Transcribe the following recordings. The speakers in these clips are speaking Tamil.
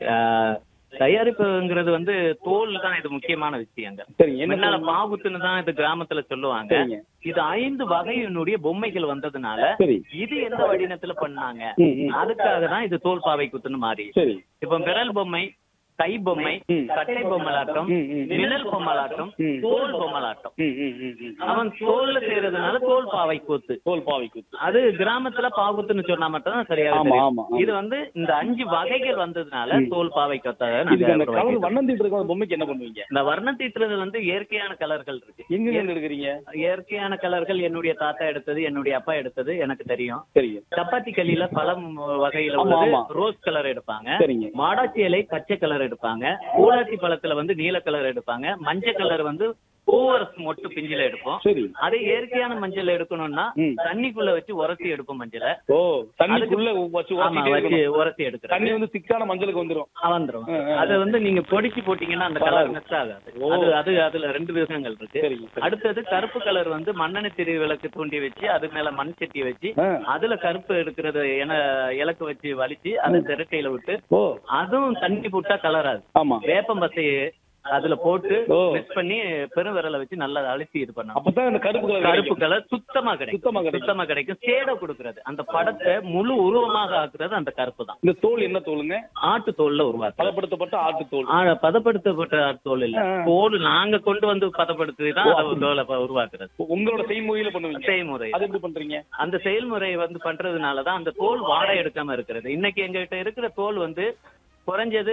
ஆஹ், தயாரிப்புங்கிறது வந்து தோல் தான் இது முக்கியமான விஷயங்க சரிங்க என்ன முன்னால சொல்லுங்க? பாவுத்துன்னு தான் இது கிராமத்துல சொல்லுவாங்க சரிங்க இது ஐந்து வகையினுடைய பொம்மைகள் வந்ததுனால சரி இது எந்த வடிவத்துல பண்ணாங்க ம், ம். அதுக்காக தான் இது தோல் பாவை குத்துன்னு மாறி சரி இப்ப விரல் பொம்மை கை பொம்மை ம். கட்டை பொம்மலாட்டம் ம், ம். நிழல் பொம்மலாட்டம் ம். தோல் பொம்மலாட்டம் ம், ம், ம், ம். அவன் தோல்ல செய்யறதுனால தோல் பாவை கூத்து தோல் பாவை குத்து அது கிராமத்துல பாவுத்துன்னு சொன்னா மட்டும் தான் சரியா ஆமா, ஆமா, ஆமா. இது வந்து இந்த அஞ்சு வகைகள் வந்ததுனால தோல் பாவை கொத்தாக இதுக்கு அந்த கலர் நாங்க வண்ணம் தீட்டு இருக்க பொம்மைக்கு என்ன பண்ணுவீங்க இந்த வர்ண தீட்டுறது வந்து இயற்கையான கலர்கள் இருக்கு எங்க இருந்து எடுக்கிறீங்க இயற்கையான கலர்கள் என்னுடைய தாத்தா எடுத்தது என்னுடைய அப்பா எடுத்தது எனக்கு தெரியும் சரிங்க சப்பாத்தி களியில பழம் வகையில ஆமா, உள்ளது ஆமா. ரோஸ் கலர் எடுப்பாங்க சரிங்க மாடாச்சி இலை பச்சை கலர் எடுப்பாங்க ஊலாச்சி பழத்துல வந்து நீல கலர் எடுப்பாங்க மஞ்சள் கலர் வந்து பூவரசு மொட்டு பிஞ்சில எடுப்போம் சரி அதே இயற்கையான மஞ்சள் எடுக்கணும்னா ம். தண்ணிக்குள்ள வச்சு உரசி எடுப்போம் மஞ்சளை ஓ தண்ணிக்குள்ள வச்சு ஆமா உரசிட்டே வச்சு இருக்கணும். உரசி எடுக்கிறேன் தண்ணி வந்து திக்கான மஞ்சளுக்கு வந்துரும் வந்துரும் ஆ, ஆ. அது வந்து நீங்க பொடிச்சு போட்டீங்கன்னா அந்த கலர் மிஸ் ஆகாது ஓ. அது அது அதுல ரெண்டு விதங்கள் இருக்கு சரிங்க சரி. அடுத்தது கருப்பு கலர் வந்து மண்ணெண்ணெய் திரி விளக்கு தூண்டி வச்சு அது மேல மண் சட்டி வச்சு ஆ. அதுல கருப்பு எடுக்கிறது என இலக்கு வச்சு வலிச்சு அதை திரட்டையில விட்டு ஓ அதுவும் தண்ணி போட்டா கலராது ஆமா வேப்பம் பசையை அதுல போட்டு ஓ. மிக்ஸ் பண்ணி பெருவிரலை வச்சு நல்லா அழுத்தி இது பண்ணணும் அப்பதான் அந்த கருப்பு கலர் கருப்பு கிடைக்கும். கலர் சுத்தமா கிடைக்கும் சுத்தமா கிடைக்கும். சுத்தமா கிடைக்கும் சேட கொடுக்கறது அந்த படத்தை முழு உருவமாக ஆக்குறது அந்த கருப்பு தான் இந்த தோல் என்ன தோலுங்க ஆட்டு தோல்ல உருவாக்கு பதப்படுத்தப்பட்ட ஆட்டு தோல் ஆ, பதப்படுத்தப்பட்ட தோல் இல்ல ஆ. தோல் நாங்க கொண்டு வந்து பதப்படுத்தி தான் அதை தோலை ப- உருவாக்குறது உங்களோட செய்முறையில பண்ணுவீங்க செய்முறை அது எப்படி பண்றீங்க அந்த செயல்முறை வந்து பண்றதுனால தான் அந்த தோல் வாடை எடுக்காம இருக்கிறது இன்னைக்கு எங்ககிட்ட இருக்கிற தோல் வந்து குறைஞ்சது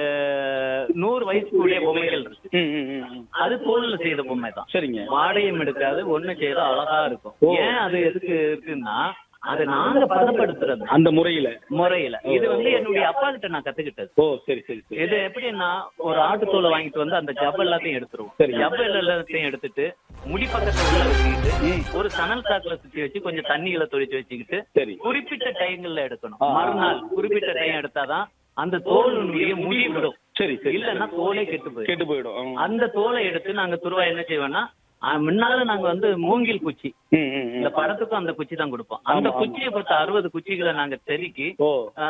நூறு வயசுக்குரிய பொம்மைகள் இருக்கு ம், ம், ம், ம். அது தோல்ல செய்த பொம்மை தான் சரிங்க வாடையும் எடுக்காது ஒண்ணு செய்யறது அழகா இருக்கும் ஓ. ஏன் அது எதுக்கு இருக்குன்னா அது நாங்க பதப்படுத்துறது அந்த முறையில முறையில இது வந்து என்னுடைய அப்பா கிட்ட நான் கத்துக்கிட்டது ஓ சரி சரி சரி இது எப்படின்னா ஒரு ஆட்டுத்தோலை வாங்கிட்டு வந்து அந்த ஜப் எல்லாத்தையும் எடுத்துருவோம் சரி. ஜப் எல்லாத்தையும் எடுத்துட்டு முடி பக்கத்துல உள்ள வச்சுக்கிட்டு ஒரு சணல் சாக்குல சுத்தி வச்சு கொஞ்சம் தண்ணிகளை தொளிச்சு வச்சுக்கிட்டு சரி குறிப்பிட்ட டைங்கள்ல எடுக்கணும் ஆ. மறுநாள் குறிப்பிட்ட டைம் எடுத்தாதான் அந்த தோலுடைய முடி விடும் சரி சரி இல்லன்னா தோலே கெட்டு போயிடும் கெட்டு போயிடும் ஆ. அந்த தோலை எடுத்து நாங்க துருவா என்ன செய்வோம்னா ஆ, முன்னால நாங்க வந்து மூங்கில் குச்சி ம், ம், ம். இந்த படத்துக்கும் அந்த குச்சி தான் கொடுப்போம் அந்த ஆமா, ஆமா. குச்சியை பத்து அறுபது குச்சிகளை நாங்க செதுக்கி ஓ ஆ,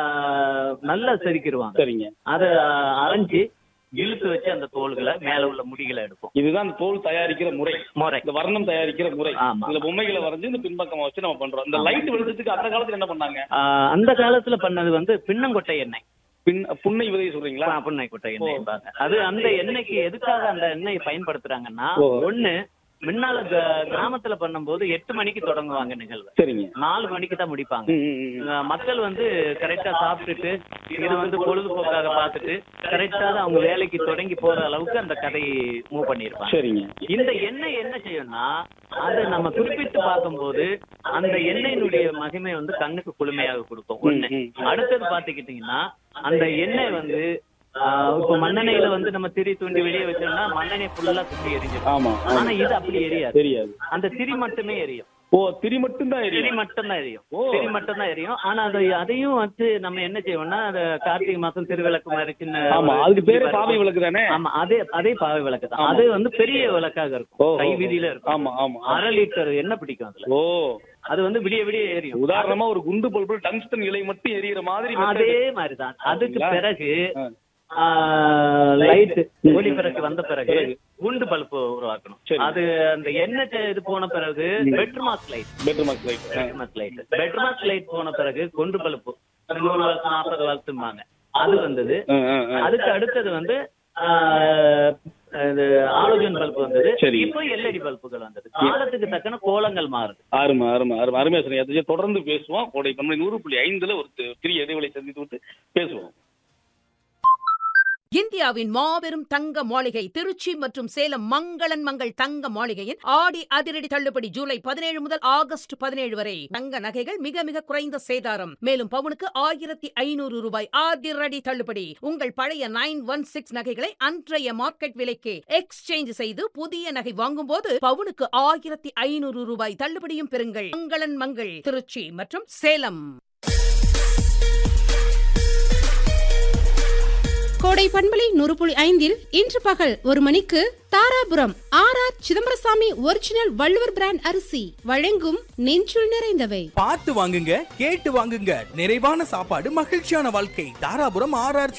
நல்லா செதுக்கிடுவாங்க சரிங்க அதை அரைஞ்சு இழுத்து வச்சு அந்த தோள்களை மேல உள்ள முடிகளை எடுப்போம் இதுதான் அந்த தோல் தயாரிக்கிற முறை முறை இந்த வர்ணம் தயாரிக்கிற முறை ஆமா. இந்த பொம்மைகளை வரைஞ்சு இந்த பின்பக்கமா வச்சு நம்ம பண்றோம் இந்த லைட் வெளிச்சத்துக்கு அந்த காலத்துல என்ன பண்ணாங்க ஆ, அந்த காலத்துல பண்ணது வந்து பின்னங்கொட்டை எண்ணெய் பின் புன்னை விதையை சொல்றீங்களா புன்னை கொட்டை எண்ணெய் அது அந்த எண்ணெய்க்கு எதுக்காக அந்த எண்ணெயை பயன்படுத்துறாங்கன்னா ஓ. ஒண்ணு முன்னால க- கிராமத்துல பண்ணும்போது எட்டு மணிக்கு தொடங்குவாங்க நிகழ்வு சரிங்க நாலு மணிக்கு தான் முடிப்பாங்க ம், ம், ம். அஹ் மக்கள் வந்து கரெக்டா சாப்பிட்டுட்டு இது வந்து பொழுதுபோக்காக பார்த்துட்டு கரெக்டா அவங்க வேலைக்கு தொடங்கி போற அளவுக்கு அந்த கதையை மூவ் பண்ணியிருப்பாங்க சரிங்க இந்த எண்ணெய் என்ன செய்யும்னா அதை நம்ம குறிப்பிட்டு பார்க்கும்போது அந்த எண்ணெயினுடைய மகிமை வந்து கண்ணுக்கு குளுமையாக கொடுக்கும் ஒண்ணு ம், ம். அடுத்தது பாத்துக்கிட்டீங்கன்னா அந்த எண்ணெய் வந்து ஆஹ் இப்ப மண்ணெண்ணெயில வந்து நம்ம திரி தூண்டி வெளியே வச்சோம்னா மண்ணெண்ணெய் ஃபுல்லா சுத்தி எரிஞ்சிடும் ஆமா ஆமா. ஆனா இது அப்படி எரியாது தெரியாது அந்த திரி மட்டுமே எரியும் ஓ திரி மட்டும் தான் திரி எரியும் மட்டும் தான் எரியும் ஓ. திரி மட்டும் தான் எரியும் ஆனா அது அதையும் வச்சு நம்ம என்ன செய்வோம்னா அந்த கார்த்திகை மாசம் திருவிளக்கு மாதிரி சின்ன ஆமா ஒரு அதுக்கு பேரு விளக்கு. பாவை விளக்கு தானே ஆமா அதே அதே பாவை விளக்கு தான் ஆமா. அது வந்து பெரிய விளக்காக ஓ, இருக்கும் ஓ, கை ஓ. வீதியில இருக்கும் ஆமா ஆமா அரை லிட்டர் எண்ணெய் பிடிக்கும் அதுல ஓ அது வந்து விடிய விடிய எரியும் உதாரணமா ஒரு குண்டு பல்பு டங்ஸ்டன் இலை மட்டும் எரியிற மாதிரி அதே மாதிரிதான் அதுக்கு அப்படிங்களா? பிறகு ஆ. லைட் ஒளி பிறகு வந்த பிறகு பிறகு. குண்டு பல்பு உருவாக்கணும் சரி. அது அந்த எண்ணெய் சே- இது போன பிறகு Petromax light bedroom mark light Petromax light Petromax light போன பிறகு குண்டு பல்பு நூறு வருஷம் நாற்பது வருஷம்பாங்க அது வந்தது அதுக்கு அடுத்தது வந்து ஆஹ், இது ஆலோஜன் பல்பு வந்தது சரி. இப்போ எல்இடி பல்புகள் வந்தது காலத்துக்கு தக்கன கோலங்கள் மாறுது அருமை அருமை அருமை அருமையா சொன்னீங்க அதை தொடர்ந்து பேசுவோம் கோடை பண்பை நூறு புள்ளி ஐந்துல ஒரு தி- சிறிய இடைவெளி சந்தித்து விட்டு பேசுவோம் இந்தியாவின் மாபெரும் தங்க மாளிகை திருச்சி மற்றும் சேலம் மங்களன் மங்கள் தங்க மாளிகையின் ஆடி அதிரடி தள்ளுபடி ஜூலை பதினேழு முதல் ஆகஸ்ட் பதினேழு வரை தங்க நகைகள் மிக மிக குறைந்த சேதாரம் மேலும் பவுனுக்கு ஆயிரத்தி ஐநூறு ரூபாய் அதிரடி தள்ளுபடி உங்கள் பழைய நைன் ஒன் சிக்ஸ் நகைகளை அன்றைய மார்க்கெட் விலைக்கு எக்ஸ்சேஞ்ச் செய்து புதிய நகை வாங்கும்போது பவுனுக்கு ஆயிரத்தி ஐநூறு ரூபாய் தள்ளுபடியும் பெறுங்கள் மங்களன் மங்கள் திருச்சி மற்றும் சேலம் கோடை பண்பலை நூறு புள்ளி ஐந்தில் இன்று பகல் ஒரு மணிக்கு Dharapuram R R Chidambarasamy original Valluvar brand அரிசி வழங்கும் நெஞ்சுள் நிறைந்தவை பார்த்து வாங்குங்க கேட்டு வாங்குங்க நிறைவான சாப்பாடு மகிழ்ச்சியான வாழ்க்கை தாராபுரம் ஆர் ஆர்